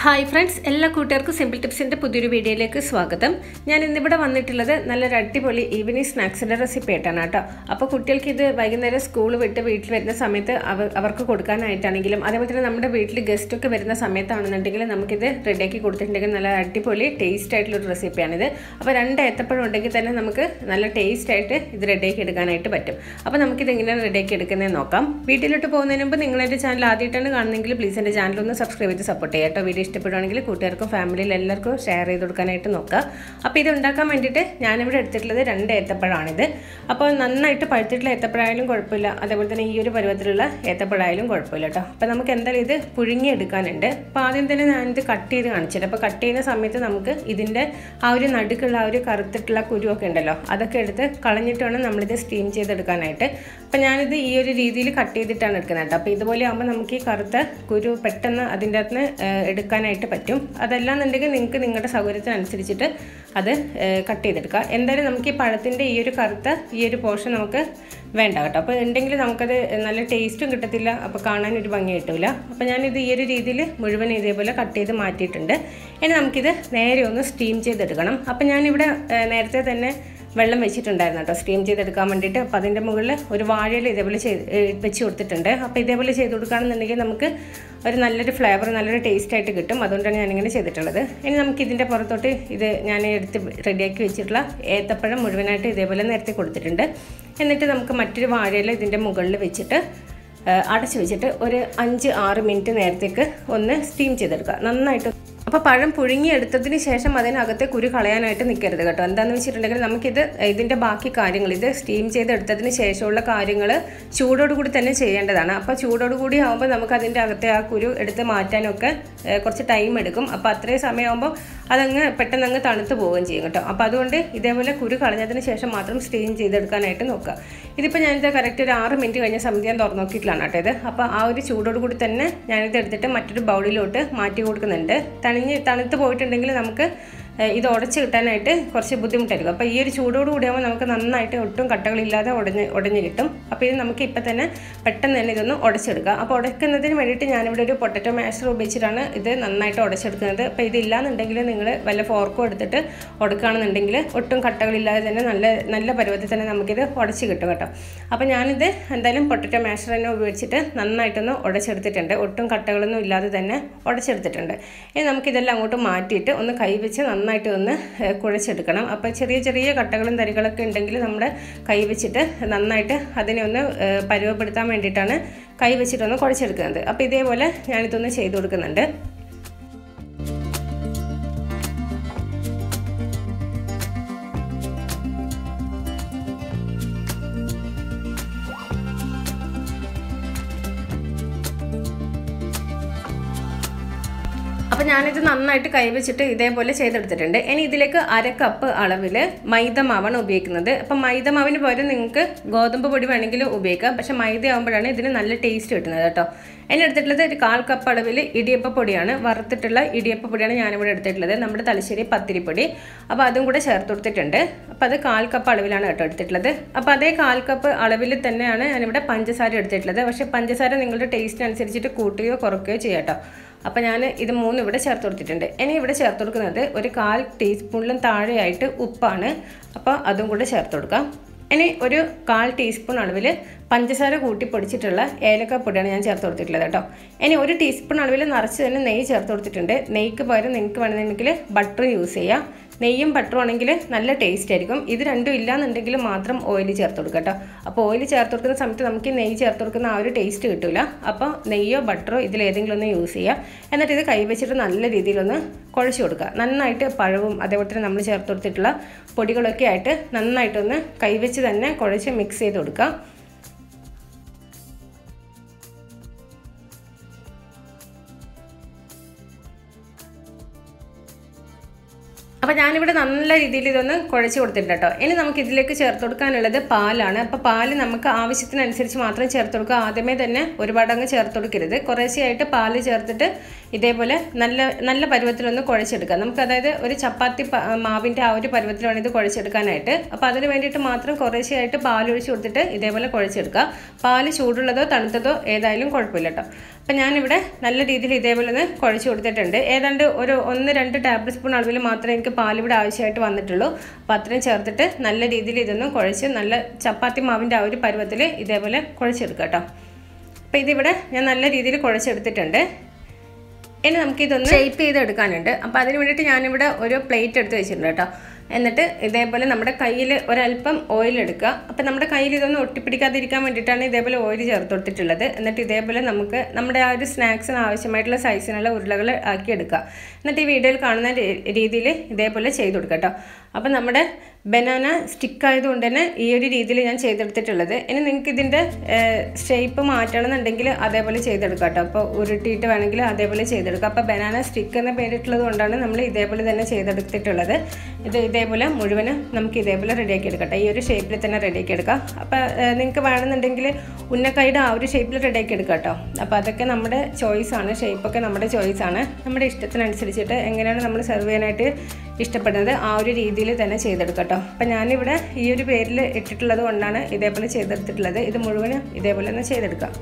hi friends എല്ലാ കൂട്ടുകാർക്കും simple ടിപ്സിൻ്റെ പുതിയൊരു വീഡിയോയിലേക്ക് സ്വാഗതം ഞാൻ ഇന്നിവിടെ വന്നിട്ടുള്ളത് നല്ലൊരു അടിപൊളി ഈവനിങ് സ്നാക്സിൻ്റെ റെസിപ്പി ആയിട്ടാണ് കേട്ടോ അപ്പോൾ കുട്ടികൾക്ക് ഇത് വൈകുന്നേരം സ്കൂൾ വിട്ട് വീട്ടിൽ വരുന്ന സമയത്ത് അവ അവർക്ക് കൊടുക്കാനായിട്ടാണെങ്കിലും അതേപോലെ തന്നെ നമ്മുടെ വീട്ടിൽ ഗസ്റ്റൊക്കെ വരുന്ന സമയത്താണെന്നുണ്ടെങ്കിൽ നമുക്കിത് റെഡിയാക്കി കൊടുത്തിട്ടുണ്ടെങ്കിൽ നല്ല അടിപൊളി ടേസ്റ്റ് ആയിട്ടുള്ളൊരു റെസിപ്പിയാണിത് അപ്പോൾ രണ്ട് ഏത്തപ്പഴം ഉണ്ടെങ്കിൽ തന്നെ നമുക്ക് നല്ല ടേസ്റ്റ് ആയിട്ട് ഇത് റെഡിയാക്കി എടുക്കാനായിട്ട് പറ്റും അപ്പോൾ നമുക്കിത് എങ്ങനെയാണ് റെഡിയാക്കി എടുക്കുന്നത് നോക്കാം വീട്ടിലോട്ട് പോകുന്നതിന് മുമ്പ് നിങ്ങൾ എൻ്റെ ചാനൽ ആദ്യമായിട്ടാണ് കാണുന്നതെങ്കിൽ പ്ലീസ് എൻ്റെ ചാനൽ ഒന്ന് സബ്സ്ക്രൈബ് ചെയ്ത് സപ്പോർട്ട് ചെയ്യാം കേട്ടോ വീഡിയോ ഇഷ്ടപ്പെടുവാണെങ്കിൽ കൂട്ടുകാർക്കും ഫാമിലിയിൽ എല്ലാവർക്കും ഷെയർ ചെയ്ത് കൊടുക്കാനായിട്ട് നോക്കുക അപ്പോൾ ഇത് ഉണ്ടാക്കാൻ വേണ്ടിയിട്ട് ഞാനിവിടെ എടുത്തിട്ടുള്ളത് രണ്ട് ഏത്തപ്പഴമാണിത് അപ്പോൾ നന്നായിട്ട് പഴുത്തിട്ടുള്ള ഏത്തപ്പഴമായാലും കുഴപ്പമില്ല അതേപോലെ തന്നെ ഈ ഒരു പരുവത്തിലുള്ള ഏത്തപ്പഴമായാലും കുഴപ്പമില്ല കേട്ടോ അപ്പോൾ നമുക്ക് എന്തായാലും ഇത് പുഴുങ്ങിയെടുക്കാനുണ്ട് അപ്പോൾ ആദ്യം തന്നെ ഞാനിത് കട്ട് ചെയ്ത് കാണിച്ചിട്ട് അപ്പോൾ കട്ട് ചെയ്യുന്ന സമയത്ത് നമുക്ക് ഇതിൻ്റെ ആ ഒരു നടുക്കുള്ള ആ ഒരു കറുത്തിട്ടുള്ള കുരുവൊക്കെ ഉണ്ടല്ലോ അതൊക്കെ എടുത്ത് കളഞ്ഞിട്ട് വേണം നമ്മളിത് സ്റ്റീം ചെയ്തെടുക്കാനായിട്ട് അപ്പോൾ ഞാനിത് ഈ ഒരു രീതിയിൽ കട്ട് ചെയ്തിട്ടാണ് എടുക്കുന്നത് കേട്ടോ അപ്പോൾ ഇതുപോലെ ആകുമ്പോൾ നമുക്ക് ഈ കറുത്ത കുരു പെട്ടെന്ന് അതിൻ്റെ അകത്ത് നിന്ന് എടുക്കാനായിട്ട് പറ്റും അതല്ലാന്നുണ്ടെങ്കിൽ നിങ്ങൾക്ക് നിങ്ങളുടെ സൗകര്യത്തിനനുസരിച്ചിട്ട് അത് കട്ട് ചെയ്തെടുക്കുക എന്തായാലും നമുക്ക് ഈ പഴത്തിൻ്റെ ഈ ഒരു കറുത്ത ഈ ഒരു പോർഷൻ നമുക്ക് വേണ്ട കേട്ടോ അപ്പോൾ ഉണ്ടെങ്കിൽ നമുക്കത് നല്ല ടേസ്റ്റും കിട്ടത്തില്ല അപ്പോൾ കാണാൻ ഒരു ഭംഗി കിട്ടില്ല അപ്പോൾ ഞാനിത് ഈ ഒരു രീതിയിൽ മുഴുവൻ ഇതേപോലെ കട്ട് ചെയ്ത് മാറ്റിയിട്ടുണ്ട് ഇനി നമുക്കിത് നേരെ ഒന്ന് സ്റ്റീം ചെയ്തെടുക്കണം അപ്പോൾ ഞാനിവിടെ നേരത്തെ തന്നെ വെള്ളം വെച്ചിട്ടുണ്ടായിരുന്നു കേട്ടോ സ്റ്റീം ചെയ്തെടുക്കാൻ വേണ്ടിയിട്ട് അപ്പോൾ അതിൻ്റെ മുകളിൽ ഒരു വാഴയിൽ ഇതേപോലെ ചെയ്ത് വെച്ച് കൊടുത്തിട്ടുണ്ട് അപ്പോൾ ഇതേപോലെ ചെയ്ത് കൊടുക്കുകയാണെന്നുണ്ടെങ്കിൽ നമുക്ക് ഒരു നല്ലൊരു ഫ്ലേവർ നല്ലൊരു ടേസ്റ്റ് ആയിട്ട് കിട്ടും അതുകൊണ്ടാണ് ഞാനിങ്ങനെ ചെയ്തിട്ടുള്ളത് ഇനി നമുക്ക് ഇതിൻ്റെ പുറത്തോട്ട് ഇത് ഞാൻ എടുത്ത് റെഡിയാക്കി വെച്ചിട്ടുള്ള ഏത്തപ്പഴം മുഴുവനായിട്ട് ഇതേപോലെ നിരത്തി കൊടുത്തിട്ടുണ്ട് എന്നിട്ട് നമുക്ക് മറ്റൊരു വാഴയിൽ ഇതിൻ്റെ മുകളിൽ വെച്ചിട്ട് അടച്ചു വെച്ചിട്ട് ഒരു അഞ്ച് ആറ് മിനിറ്റ് നേരത്തേക്ക് ഒന്ന് സ്റ്റീം ചെയ്തെടുക്കുക നന്നായിട്ട് അപ്പോൾ പഴം പുഴുങ്ങിയെടുത്തതിന് ശേഷം അതിനകത്തെ കുരു കളയാനായിട്ട് നിൽക്കരുത് കേട്ടോ എന്താണെന്ന് വെച്ചിട്ടുണ്ടെങ്കിൽ നമുക്കിത് ഇതിൻ്റെ ബാക്കി കാര്യങ്ങൾ ഇത് സ്റ്റീം ചെയ്തെടുത്തതിന് ശേഷമുള്ള കാര്യങ്ങൾ ചൂടോടുകൂടി തന്നെ ചെയ്യേണ്ടതാണ് അപ്പോൾ ചൂടോടുകൂടി ആകുമ്പോൾ നമുക്ക് അതിൻ്റെ അകത്തെ ആ കുരു എടുത്ത് മാറ്റാനൊക്കെ കുറച്ച് ടൈം എടുക്കും അപ്പോൾ അത്രയും സമയമാകുമ്പോൾ അതങ്ങ് പെട്ടെന്ന് അങ്ങ് തണുത്ത് പോവുകയും ചെയ്യും കേട്ടോ അപ്പോൾ അതുകൊണ്ട് ഇതേപോലെ കുരു കളഞ്ഞതിന് ശേഷം മാത്രം സ്റ്റീം ചെയ്തെടുക്കാനായിട്ട് നോക്കുക ഇതിപ്പോൾ ഞാനിത് കറക്റ്റ് ഒരു ആറ് മിനിറ്റ് കഴിഞ്ഞ സമയത്ത് ഞാൻ തുറന്നു നോക്കിയിട്ടാണ് കേട്ടോ ഇത് അപ്പോൾ ആ ഒരു ചൂടോടുകൂടി തന്നെ ഞാനിത് എടുത്തിട്ട് മറ്റൊരു ബൗളിലോട്ട് മാറ്റി കൊടുക്കുന്നുണ്ട് തണിഞ്ഞ് തണുത്ത് പോയിട്ടുണ്ടെങ്കിൽ നമുക്ക് ഇത് ഉടച്ച് കിട്ടാനായിട്ട് കുറച്ച് ബുദ്ധിമുട്ടായിരിക്കും അപ്പോൾ ഈ ഒരു ചൂടോട് കൂടിയാകുമ്പോൾ നമുക്ക് നന്നായിട്ട് ഒട്ടും കട്ടകളില്ലാതെ ഉടഞ്ഞ് ഉടഞ്ഞ് കിട്ടും അപ്പോൾ ഇത് നമുക്ക് ഇപ്പം തന്നെ പെട്ടെന്ന് തന്നെ ഇതൊന്ന് ഉടച്ചെടുക്കാം അപ്പോൾ ഉടക്കുന്നതിന് വേണ്ടിയിട്ട് ഞാനിവിടെ ഒരു പൊട്ടറ്റോ മാഷർ ഉപയോഗിച്ചിട്ടാണ് ഇത് നന്നായിട്ട് ഉടച്ചെടുക്കുന്നത് അപ്പോൾ ഇതില്ലാന്നുണ്ടെങ്കിൽ നിങ്ങൾ വല്ല ഫോർക്കോ എടുത്തിട്ട് ഉടക്കുകയാണെന്നുണ്ടെങ്കിൽ ഒട്ടും കട്ടകളില്ലാതെ തന്നെ നല്ല നല്ല പരുവത്തിൽ തന്നെ നമുക്കിത് ഉടച്ച് കിട്ടും കേട്ടോ അപ്പോൾ ഞാനിത് എന്തായാലും പൊട്ടറ്റോ മാഷർ തന്നെ ഉപയോഗിച്ചിട്ട് നന്നായിട്ടൊന്ന് ഉടച്ചെടുത്തിട്ടുണ്ട് ഒട്ടും കട്ടകളൊന്നും ഇല്ലാതെ തന്നെ ഉടച്ചെടുത്തിട്ടുണ്ട് ഇനി നമുക്കിതെല്ലാം അങ്ങോട്ട് മാറ്റിയിട്ട് ഒന്ന് കൈവച്ച് നന്നായിട്ട് ഒന്ന് കുഴച്ചെടുക്കണം അപ്പോൾ ചെറിയ ചെറിയ കട്ടകളും തരികളൊക്കെ ഉണ്ടെങ്കിൽ നമ്മുടെ കൈ വെച്ചിട്ട് നന്നായിട്ട് അതിനെ ഒന്ന് പരുവപ്പെടുത്താൻ വേണ്ടിയിട്ടാണ് കൈ വെച്ചിട്ടൊന്ന് കുഴച്ചെടുക്കുന്നത് അപ്പോൾ ഇതേപോലെ ഞാനിതൊന്ന് ചെയ്ത് കൊടുക്കുന്നുണ്ട് അപ്പോൾ ഞാനിത് നന്നായിട്ട് കൈവച്ചിട്ട് ഇതേപോലെ ചെയ്തെടുത്തിട്ടുണ്ട് ഇനി ഇതിലേക്ക് അര കപ്പ് അളവിൽ മൈദ മാവാണ് ഉപയോഗിക്കുന്നത് അപ്പം മൈദ മാവിന് പകരം നിങ്ങൾക്ക് ഗോതമ്പ് പൊടി വേണമെങ്കിൽ ഉപയോഗിക്കാം പക്ഷേ മൈദ ആകുമ്പോഴാണ് ഇതിന് നല്ല ടേസ്റ്റ് കിട്ടുന്നത് കേട്ടോ എന്നെ എടുത്തിട്ടുള്ളത് ഒരു കാൽ കപ്പ് അളവിൽ ഇടിയപ്പ പൊടിയാണ് വറുത്തിട്ടുള്ള ഇടിയപ്പ പൊടിയാണ് ഞാനിവിടെ എടുത്തിട്ടുള്ളത് നമ്മുടെ തലശ്ശേരി പത്തിരിപ്പൊടി അപ്പോൾ അതും കൂടെ ചേർത്ത് കൊടുത്തിട്ടുണ്ട് അപ്പോൾ അത് കാൽ കപ്പ് അളവിലാണ് കേട്ടോ എടുത്തിട്ടുള്ളത് അപ്പോൾ അതേ കാൽ കപ്പ് അളവിൽ തന്നെയാണ് ഞാനിവിടെ പഞ്ചസാര എടുത്തിട്ടുള്ളത് പക്ഷേ പഞ്ചസാര നിങ്ങളുടെ ടേസ്റ്റിനനുസരിച്ചിട്ട് കൂട്ടുകയോ കുറയ്ക്കുകയോ ചെയ്യാം കേട്ടോ അപ്പോൾ ഞാൻ ഇത് മൂന്ന് ഇവിടെ ചേർത്ത് കൊടുത്തിട്ടുണ്ട് ഇനി ഇവിടെ ചേർത്ത് കൊടുക്കുന്നത് ഒരു കാൽ ടീസ്പൂണിലും താഴെയായിട്ട് ഉപ്പാണ് അപ്പോൾ അതും കൂടെ ചേർത്ത് കൊടുക്കാം ഇനി ഒരു കാൽ ടീസ്പൂൺ അളവിൽ പഞ്ചസാര കൂട്ടി പൊടിച്ചിട്ടുള്ള ഏലക്കപ്പൊടിയാണ് ഞാൻ ചേർത്ത് കൊടുത്തിട്ടുള്ളത് കേട്ടോ ഇനി ഒരു ടീസ്പൂൺ അളവിൽ നിറച്ച് തന്നെ നെയ്യ് ചേർത്ത് കൊടുത്തിട്ടുണ്ട് നെയ്ക്ക് പകരം നിങ്ങൾക്ക് വേണമെന്നുണ്ടെങ്കിൽ ബട്ടർ യൂസ് ചെയ്യാം നെയ്യും ബട്ടറും ആണെങ്കിൽ നല്ല ടേസ്റ്റ് ആയിരിക്കും ഇത് രണ്ടും ഇല്ലാന്നുണ്ടെങ്കിൽ മാത്രം ഓയിൽ ചേർത്ത് കൊടുക്കുക കേട്ടോ അപ്പോൾ ഓയിൽ ചേർത്ത് കൊടുക്കുന്ന സമയത്ത് നമുക്ക് നെയ്യ് ചേർത്ത് കൊടുക്കുന്ന ആ ഒരു ടേസ്റ്റ് കിട്ടില്ല അപ്പോൾ നെയ്യോ ബട്ടറോ ഇതിലേതെങ്കിലും ഒന്ന് യൂസ് ചെയ്യുക എന്നിട്ട് ഇത് കൈവച്ചിട്ട് നല്ല രീതിയിലൊന്ന് കുഴച്ച് കൊടുക്കുക നന്നായിട്ട് പഴവും അതേപോലെ തന്നെ നമ്മൾ ചേർത്ത് കൊടുത്തിട്ടുള്ള പൊടികളൊക്കെ ആയിട്ട് നന്നായിട്ടൊന്ന് കൈവച്ച് തന്നെ കുഴച്ച് മിക്സ് ചെയ്ത് കൊടുക്കുക അപ്പോൾ ഞാനിവിടെ നല്ല രീതിയിൽ ഇതൊന്ന് കുഴച്ച് കൊടുത്തിട്ടുണ്ട് കേട്ടോ ഇനി നമുക്ക് ഇതിലേക്ക് ചേർത്ത് കൊടുക്കാനുള്ളത് പാലാണ് അപ്പോൾ പാല് നമുക്ക് ആവശ്യത്തിനനുസരിച്ച് മാത്രം ചേർത്ത് കൊടുക്കുക ആദ്യമേ തന്നെ ഒരുപാട് അങ്ങ് ചേർത്ത് കൊടുക്കരുത് കുറേശ്ശെയായിട്ട് പാല് ചേർത്തിട്ട് ഇതേപോലെ നല്ല നല്ല പരുവത്തിലൊന്ന് കുഴച്ചെടുക്കുക നമുക്ക് അതായത് ഒരു ചപ്പാത്തി പ- മാവിൻ്റെ ആ ഒരു പരുവത്തിലാണ് ഇത് കുഴച്ചെടുക്കാനായിട്ട് അപ്പോൾ അതിന് വേണ്ടിയിട്ട് മാത്രം കുറേശ്ശെയായിട്ട് പാലൊഴിച്ച് കൊടുത്തിട്ട് ഇതേപോലെ കുഴച്ചെടുക്കുക പാല് ചൂടുള്ളതോ തണുത്തതോ ഏതായാലും കുഴപ്പമില്ല കേട്ടോ അപ്പം ഞാനിവിടെ നല്ല രീതിയിൽ ഇതേപോലെ ഒന്ന് കുഴച്ച് കൊടുത്തിട്ടുണ്ട് ഏതാണ്ട് ഒരു ഒന്ന് രണ്ട് ടേബിൾ സ്പൂൺ അളവിൽ മാത്രമേ എനിക്ക് പാൽ ഇവിടെ ആവശ്യമായിട്ട് വന്നിട്ടുള്ളൂ അപ്പോൾ അത്രയും ചേർത്തിട്ട് നല്ല രീതിയിൽ ഇതൊന്ന് കുഴച്ച് നല്ല ചപ്പാത്തി മാവിൻ്റെ ആ ഒരു പരുവത്തിൽ ഇതേപോലെ കുഴച്ചെടുക്കുക കേട്ടോ അപ്പോൾ ഇതിവിടെ ഞാൻ നല്ല രീതിയിൽ കുഴച്ചെടുത്തിട്ടുണ്ട് ഇനി നമുക്കിതൊന്ന് ഷേപ്പ് ചെയ്തെടുക്കാനുണ്ട് അപ്പോൾ അതിന് വേണ്ടിയിട്ട് ഞാനിവിടെ ഒരു പ്ലേറ്റ് എടുത്ത് വെച്ചിട്ടുണ്ട് കേട്ടോ എന്നിട്ട് ഇതേപോലെ നമ്മുടെ കയ്യിൽ ഒരല്പം ഓയിൽ എടുക്കുക അപ്പോൾ നമ്മുടെ കയ്യിൽ ഇതൊന്നും ഒട്ടിപ്പിടിക്കാതിരിക്കാൻ വേണ്ടിയിട്ടാണ് ഇതേപോലെ ഓയിൽ ചേർത്ത് കൊടുത്തിട്ടുള്ളത് എന്നിട്ട് ഇതേപോലെ നമുക്ക് നമ്മുടെ ആ ഒരു സ്നാക്സിന് ആവശ്യമായിട്ടുള്ള സൈസിനുള്ള ഉരുളകൾ ആക്കി എടുക്കുക എന്നിട്ട് ഈ വീഡിയോയിൽ കാണുന്ന രീ- രീതിയിൽ ഇതേപോലെ ചെയ്ത് കൊടുക്കുക കേട്ടോ അപ്പോൾ നമ്മുടെ ബനാന സ്റ്റിക്ക് ആയതുകൊണ്ട് തന്നെ ഈ ഒരു രീതിയിൽ ഞാൻ ചെയ്തെടുത്തിട്ടുള്ളത് ഇനി നിങ്ങൾക്ക് ഇതിൻ്റെ ഷേപ്പ് മാറ്റണമെന്നുണ്ടെങ്കിൽ അതേപോലെ ചെയ്തെടുക്കാം കേട്ടോ അപ്പോൾ ഉരുട്ടിയിട്ട് വേണമെങ്കിൽ അതേപോലെ ചെയ്തെടുക്കാം അപ്പോൾ ബനാന സ്റ്റിക്ക് എന്ന പേരിട്ടുള്ളത് കൊണ്ടാണ് നമ്മൾ ഇതേപോലെ തന്നെ ചെയ്തെടുത്തിട്ടുള്ളത് ഇത് ഇതേപോലെ മുഴുവനും നമുക്ക് ഇതേപോലെ റെഡിയാക്കി എടുക്കട്ടെ ഈ ഒരു ഷേപ്പിൽ തന്നെ റെഡിയാക്കി എടുക്കാം അപ്പോൾ നിങ്ങൾക്ക് വേണമെന്നുണ്ടെങ്കിൽ ഉന്നക്കായുടെ ആ ഒരു ഷേപ്പിൽ റെഡിയാക്കി എടുക്കാം കേട്ടോ അപ്പോൾ അതൊക്കെ നമ്മുടെ ചോയ്സാണ് ഷേപ്പൊക്കെ നമ്മുടെ ചോയ്സാണ് നമ്മുടെ ഇഷ്ടത്തിനനുസരിച്ചിട്ട് എങ്ങനെയാണ് നമ്മൾ സെർവ് ചെയ്യാനായിട്ട് ഇഷ്ടപ്പെടുന്നത് ആ ഒരു രീതിയിൽ തന്നെ ചെയ്തെടുക്കാം കേട്ടോ അപ്പം ഞാനിവിടെ ഈ ഒരു പേരിൽ ഇട്ടിട്ടുള്ളത് കൊണ്ടാണ് ഇതേപോലെ ചെയ്തെടുത്തിട്ടുള്ളത് ഇത് മുഴുവനും ഇതേപോലെ തന്നെ ചെയ്തെടുക്കാം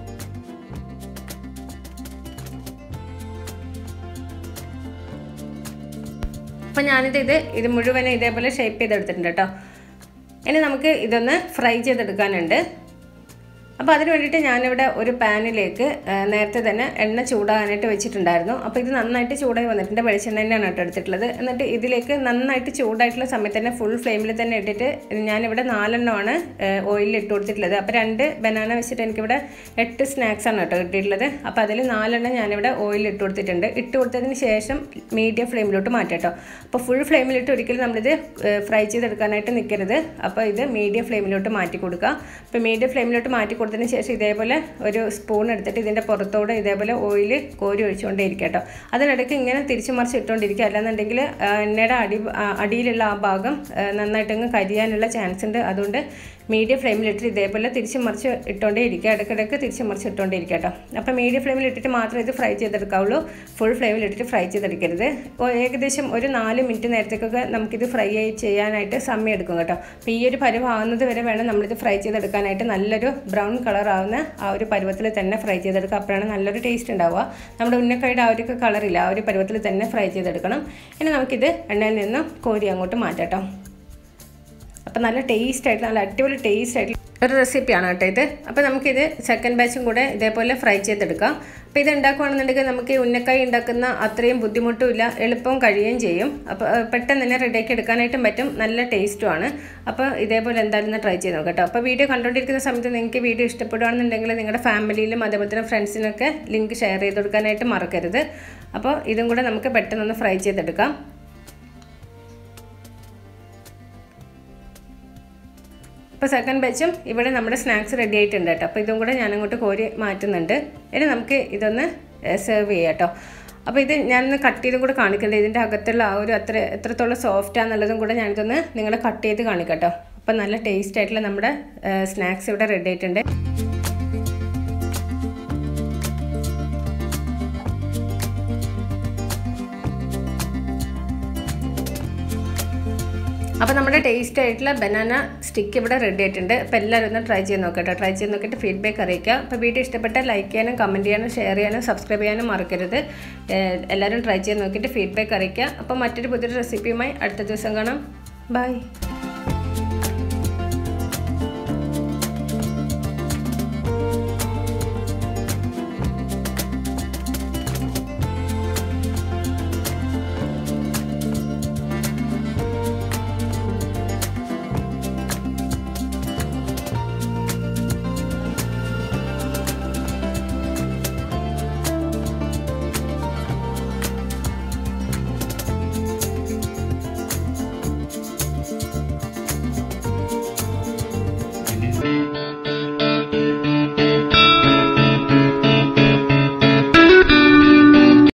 അപ്പം ഞാനിത് ഇത് ഇത് മുഴുവനും ഇതേപോലെ ഷേപ്പ് ചെയ്തെടുത്തിട്ടുണ്ട് കേട്ടോ ഇനി നമുക്ക് ഇതൊന്ന് ഫ്രൈ ചെയ്തെടുക്കാനുണ്ട് അപ്പോൾ അതിന് വേണ്ടിയിട്ട് ഞാനിവിടെ ഒരു പാനിലേക്ക് ആ, നേരത്തെ തന്നെ എണ്ണ ചൂടാകാനായിട്ട് വെച്ചിട്ടുണ്ടായിരുന്നു അപ്പോൾ ഇത് നന്നായിട്ട് ചൂടായി വന്നിട്ടുണ്ട് വെളിച്ചെണ്ണ തന്നെയാണ് കേട്ടോ എടുത്തിട്ടുള്ളത് എന്നിട്ട് ഇതിലേക്ക് നന്നായിട്ട് ചൂടായിട്ടുള്ള സമയത്ത് തന്നെ ഫുൾ ഫ്ലെയിമിൽ തന്നെ ഇട്ടിട്ട് ഞാനിവിടെ നാലെണ്ണമാണ് ഓയിലിൽ ഇട്ട് കൊടുത്തിട്ടുള്ളത് അപ്പോൾ രണ്ട് ബനാന വെച്ചിട്ട് എനിക്കിവിടെ എട്ട് സ്നാക്സ് ആണ് കേട്ടോ കിട്ടിയിട്ടുള്ളത് അപ്പോൾ അതിൽ നാലെണ്ണം ഞാനിവിടെ ഓയിലിൽ ഇട്ട് കൊടുത്തിട്ടുണ്ട് ഇട്ട് കൊടുത്തതിന് ശേഷം മീഡിയം ഫ്ലെയിമിലോട്ട് മാറ്റാം കേട്ടോ അപ്പോൾ ഫുൾ ഫ്ലെയിമിലിട്ട് ഒരിക്കലും നമ്മളിത് ഫ്രൈ ചെയ്തെടുക്കാനായിട്ട് നിൽക്കരുത് അപ്പോൾ ഇത് മീഡിയം ഫ്ലെയിമിലോട്ട് മാറ്റി കൊടുക്കുക അപ്പോൾ മീഡിയം ഫ്ലെയിമിലോട്ട് മാറ്റി കൊടുത്തതിന് ശേഷം ഇതേപോലെ ഒരു സ്പൂൺ എടുത്തിട്ട് ഇതിൻ്റെ പുറത്തോടെ ഇതേപോലെ ഓയിൽ കോരി ഒഴിച്ചുകൊണ്ടേ ഇരിക്കുക കേട്ടോ അതിനിടയ്ക്ക് ഇങ്ങനെ തിരിച്ചു മറിച്ച് ഇട്ടുകൊണ്ടിരിക്കുക അല്ലാന്നുണ്ടെങ്കിൽ ആ, എണ്ണയുടെ അടി ആ, അടിയിലുള്ള ആ ഭാഗം ആ, നന്നായിട്ടങ്ങ് കരിയാനുള്ള ചാൻസ് ഉണ്ട് അതുകൊണ്ട് മീഡിയം ഫ്ലെയിമിലിട്ട് ഇതേപോലെ തിരിച്ച് മറിച്ച് ഇട്ടുകൊണ്ടേ ഇരിക്കുക ഇടയ്ക്കിടയ്ക്ക് തിരിച്ച് മറിച്ച് ഇട്ടുകൊണ്ടേ ഇരിക്കുക കേട്ടോ അപ്പോൾ മീഡിയം ഫ്ലെയിമിൽ ഇട്ടിട്ട് മാത്രമേ ഇത് ഫ്രൈ ചെയ്തെടുക്കാവുള്ളൂ ഫുൾ ഫ്ലെയിമിൽ ഇട്ടിട്ട് ഫ്രൈ ചെയ്തെടുക്കരുത് ഓ- ഏകദേശം ഒരു നാല് മിനിറ്റ് നേരത്തേക്കൊക്കെ നമുക്കിത് ഫ്രൈ ചെയ്യാനായിട്ട് സമയം എടുക്കും കേട്ടോ അപ്പോൾ ഈ ഒരു പരുവാകുന്നത് വരെ വേണം നമ്മളിത് ഫ്രൈ ചെയ്തെടുക്കാനായിട്ട് നല്ലൊരു ബ്രൗൺ കളർ ആവുന്ന ആ ഒരു പരുവത്തിൽ തന്നെ ഫ്രൈ ചെയ്തെടുക്കുക അപ്പോഴാണ് നല്ലൊരു ടേസ്റ്റ് ഉണ്ടാവുക നമ്മുടെ ഉന്നക്കായുടെ ആ ഒരു കളറില്ല ആ ഒരു പരുവത്തിൽ തന്നെ ഫ്രൈ ചെയ്തെടുക്കണം ഇനി നമുക്കിത് എണ്ണയിൽ നിന്ന് കോരി അങ്ങോട്ട് മാറ്റാം കേട്ടോ അപ്പം നല്ല ടേസ്റ്റ് ആയിട്ട് നല്ല അടിപൊളി ടേസ്റ്റ് ആയിട്ട് ഒരു റെസിപ്പിയാണ് കേട്ടോ ഇത് അപ്പോൾ നമുക്കിത് സെക്കൻഡ് ബാച്ചും കൂടെ ഇതേപോലെ ഫ്രൈ ചെയ്തെടുക്കാം അപ്പോൾ ഇത് ഉണ്ടാക്കുകയാണെന്നുണ്ടെങ്കിൽ നമുക്ക് ഈ ഉന്നക്കായി ഉണ്ടാക്കുന്ന അത്രയും ബുദ്ധിമുട്ടുമില്ല എളുപ്പം കഴിയുകയും ചെയ്യും അപ്പോൾ ആ, പെട്ടെന്ന് തന്നെ റെഡിയാക്കി എടുക്കാനായിട്ടും പറ്റും നല്ല ടേസ്റ്റുമാണ് അപ്പോൾ ഇതേപോലെ എന്തായാലും ഒന്ന് ട്രൈ ചെയ്ത് നോക്കാം കേട്ടോ അപ്പോൾ വീഡിയോ കണ്ടുകൊണ്ടിരിക്കുന്ന സമയത്ത് നിങ്ങൾക്ക് വീഡിയോ ഇഷ്ടപ്പെടുകയാണെന്നുണ്ടെങ്കിൽ നിങ്ങളുടെ ഫാമിലിയിലും അതേപോലെ തന്നെ ഫ്രണ്ട്സിനൊക്കെ ലിങ്ക് ഷെയർ ചെയ്ത് കൊടുക്കാനായിട്ട് മറക്കരുത് അപ്പോൾ ഇതും കൂടെ നമുക്ക് പെട്ടെന്നൊന്ന് ഫ്രൈ ചെയ്തെടുക്കാം ഇപ്പോൾ സെക്കൻഡ് ബാച്ചും ഇവിടെ നമ്മുടെ സ്നാക്സ് റെഡി ആയിട്ടുണ്ട് കേട്ടോ അപ്പോൾ ഇതും കൂടെ ഞാനങ്ങോട്ട് കോരി മാറ്റുന്നുണ്ട് ഇനി നമുക്ക് ഇതൊന്ന് സെർവ് ചെയ്യാം കേട്ടോ അപ്പോൾ ഇത് ഞാനൊന്ന് കട്ട് ചെയ്തും കൂടെ കാണിക്കുന്നുണ്ട് ഇതിൻ്റെ അകത്തുള്ള ആ ഒരു അത്ര എത്രത്തോളം സോഫ്റ്റ് ആണെന്നുള്ളതും കൂടെ ഞാനിതൊന്ന് നിങ്ങളെ കട്ട് ചെയ്ത് കാണിക്കാം കേട്ടോ അപ്പോൾ നല്ല ടേസ്റ്റ് ആയിട്ടുള്ള നമ്മുടെ സ്നാക്സ് ഇവിടെ റെഡി ആയിട്ടുണ്ട് അപ്പോൾ നമ്മുടെ ടേസ്റ്റ് ആയിട്ടുള്ള ബനാന സ്റ്റിക്ക് ഇവിടെ റെഡി ആയിട്ടുണ്ട് അപ്പോൾ എല്ലാവരും ഒന്ന് ട്രൈ ചെയ്ത് നോക്കട്ടോ ട്രൈ ചെയ്ത് നോക്കിയിട്ട് ഫീഡ്ബാക്ക് അറിയിക്കുക അപ്പോൾ വീഡിയോ ഇഷ്ടപ്പെട്ടാൽ ലൈക്ക് ചെയ്യാനും കമൻറ്റ് ചെയ്യാനും ഷെയർ ചെയ്യാനും സബ്സ്ക്രൈബ് ചെയ്യാനും മറക്കരുത് ഏഹ് എല്ലാവരും ട്രൈ ചെയ്ത് നോക്കിയിട്ട് ഫീഡ്ബാക്ക് അറിയിക്കുക അപ്പോൾ മറ്റൊരു പുതിയൊരു റെസിപ്പിയുമായി അടുത്ത ദിവസം കാണാം ബൈ